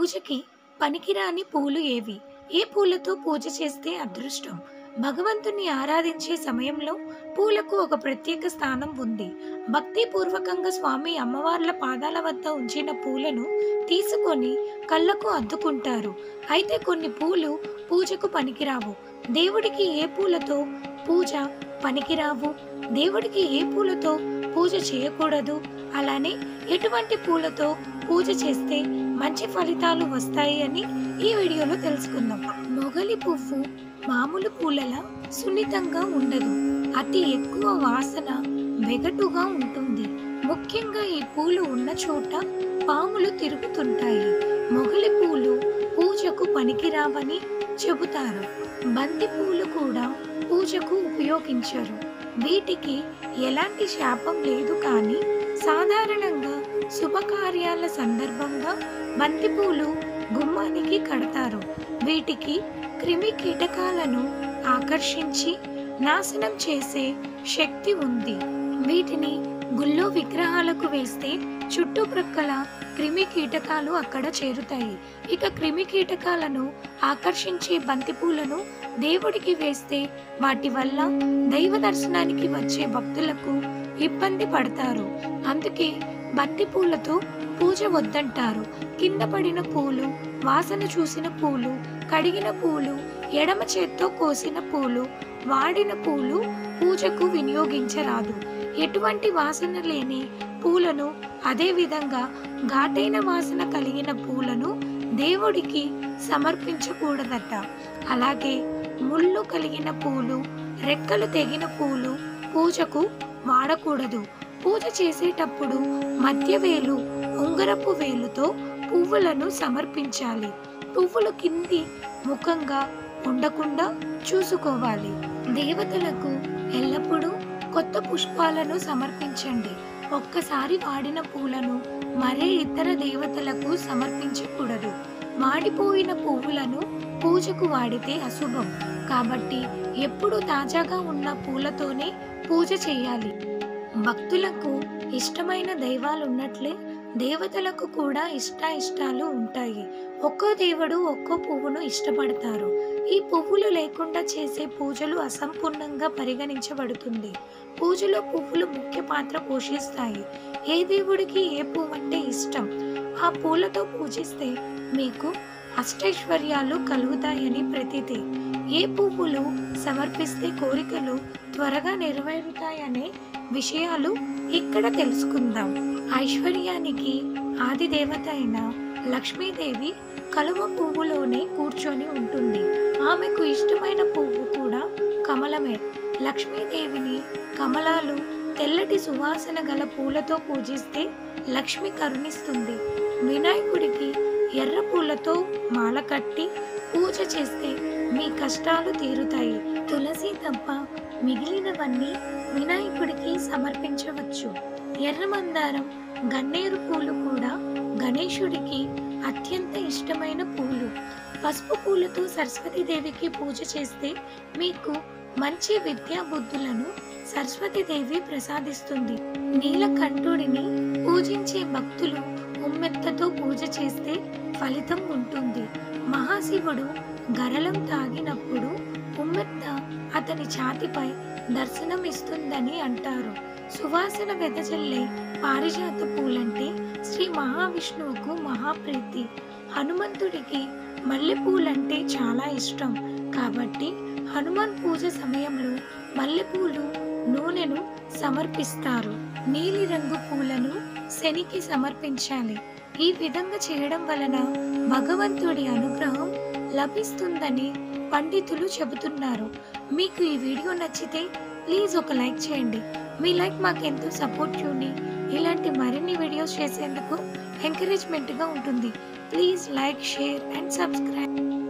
పూజకి పనికిరాని పూలు ఏవి ఏ పూలతో పూజ చేస్తే అదృష్టం భగవంతుని ఆరాధించే సమయంలో పూలకు ఒక ప్రత్యేక స్థానం ఉంది భక్తిపూర్వకంగా స్వామి అమ్మవార్ల పాదాల వద్ద ఉంచిన పూలను తీసుకొని కళ్ళకు అద్దుకుంటారు అయితే కొన్ని పూలు పూజకు పనికిరావు దేవుడికి ఏ పూలతో పూజ పనికిరావు దేవుడికి ఏ పూలతో పూజ చేయకూడదు అలానే ఎటువంటి పూలతో పూజ చేస్తే మంచి ఫలితాలు వస్తాయి అని ఈ వీడియోలో తెలుసుకుందాం మొగలి పువ్వు మామూలు పూలలా సున్నితంగా ఉండదు అతి ఎక్కువ వాసన వెగటుగా ఉంటుంది ముఖ్యంగా ఈ పూలు ఉన్న చోట పాములు తిరుగుతుంటాయి మొగలి పూలు పూజకు పనికిరావని చెబుతారు బంతి పూలు కూడా పూజకు ఉపయోగించరు వీటికి ఎలాంటి శాపం లేదు కానీ సాధారణంగా శుభకార్యాల సందర్భంగా బంతిపూలు గుమ్మానికి కడతారు వీటికి క్రిమి కీటకాలను ఆకర్షించి నాశనం చేసే శక్తి ఉంది వీటిని గుళ్ళో విగ్రహాలకు వేస్తే చుట్టుప్రక్కల క్రిమి కీటకాలు అక్కడ చేరుతాయి ఇక క్రిమి కీటకాలను ఆకర్షించే బంతిపూలను దేవుడికి వేస్తే వాటి వల్ల దైవ దర్శనానికి వచ్చే భక్తులకు ఇబ్బంది పడతారు అందుకే బంతి పూలతో పూజ వద్దంటారు కింద పడిన పూలు వాసన చూసిన పూలు కడిగిన పూలు ఎడమ చేత్తో కోసిన పూలు వాడిన పూలు పూజకు వినియోగించరాదు ఎటువంటి వాసన లేని పూలను అదే విధంగా ఘాటైన వాసన కలిగిన పూలను దేవుడికి సమర్పించకూడదట అలాగే ముళ్ళు కలిగిన పూలు రెక్కలు తెగిన పూలు పూజకు వాడకూడదు పూజ చేసేటప్పుడు మధ్య వేలు ఉంగరపు వేలుతో పువ్వులను సమర్పించాలి పువ్వులు కింది ముఖంగా ఉండకుండా చూసుకోవాలి దేవతలకు ఎల్లప్పుడూ కొత్త పుష్పాలను సమర్పించండి ఒక్కసారి వాడిన పూలను మరే ఇతర దేవతలకు సమర్పించకూడదు వాడిపోయిన పువ్వులను పూజకు వాడితే అశుభం కాబట్టి ఎప్పుడు తాజాగా ఉన్న పూలతోనే పూజ చేయాలి భక్తులకు ఇష్టమైన దైవాలు ఉన్నట్లే దేవతలకు కూడా ఇష్ట ఇష్టాలు ఉంటాయి ఒక్కో దేవుడు ఒక్కో పువ్వును ఇష్టపడతారు ఈ పువ్వులు లేకుండా చేసే పూజలు అసంపూర్ణంగా పరిగణించబడుతుంది పూజలో పువ్వులు ముఖ్య పాత్ర పోషిస్తాయి ఏ దేవుడికి ఏ పువ్వు అంటే ఇష్టం ఆ పూలతో పూజిస్తే మీకు అష్టైశ్వర్యాలు కలుగుతాయని ప్రతీతి ఏ పువ్వులు సమర్పిస్తే కోరికలు త్వరగా నెరవేరుతాయనే విషయాలు ఇక్కడ తెలుసుకుందాం ఐశ్వర్యానికి ఆది దేవత అయిన లక్ష్మీదేవి కలువ పువ్వులోనే కూర్చొని ఉంటుంది ఆమెకు ఇష్టమైన పువ్వు కూడా కమలమే లక్ష్మీదేవిని కమలాలు తెల్లటి సువాసన గల పూలతో పూజిస్తే లక్ష్మి కరుణిస్తుంది వినాయకుడికి ఎర్ర పూలతో మాల కట్టి పూజ చేస్తే మీ కష్టాలు తీరుతాయి తులసి తప్ప మిగిలినవన్నీ వినాయకుడికి సమర్పించవచ్చు ఎర్ర మందారం గన్నేరు పూలు కూడా గణేశుడికి అత్యంత ఇష్టమైన పూలు పసుపు పూలతో సరస్వతీదేవికి పూజ చేస్తే మీకు మంచి విద్యా బుద్ధులను సరస్వతీదేవి ప్రసాదిస్తుంది నీలకంఠుడిని పూజించే భక్తులు ఉమ్మెత్తతో పూజ చేస్తే ఫలితం ఉంటుంది మహాశివుడు గరళం తాగినప్పుడు ఉమ్మెత్త అతని ఛాతిపై దర్శనం ఇస్తుందని అంటారు సువాసన వెదజల్లే పారిజాత పూలంటే శ్రీ మహావిష్ణువుకు మహాప్రీతి హనుమంతుడికి మల్లెపూలంటే చాలా ఇష్టం కాబట్టి హనుమాన్ పూజ సమయంలో మల్లెపూలు నూనెను సమర్పిస్తారు నీలిరంగు పూలను శనికి సమర్పించాలి ఈ విధంగా చేయడం వలన భగవంతుడి అనుగ్రహం లభిస్తుందని పండితులు చెబుతున్నారు మీకు ఈ వీడియో నచ్చితే ప్లీజ్ ఒక లైక్ చేయండి మీ లైక్ మాకెంతో సపోర్ట్ చూని ఇలాంటి మరిన్ని వీడియోస్ చేసేందుకు ఎంకరేజ్మెంట్గా ఉంటుంది please like share and subscribe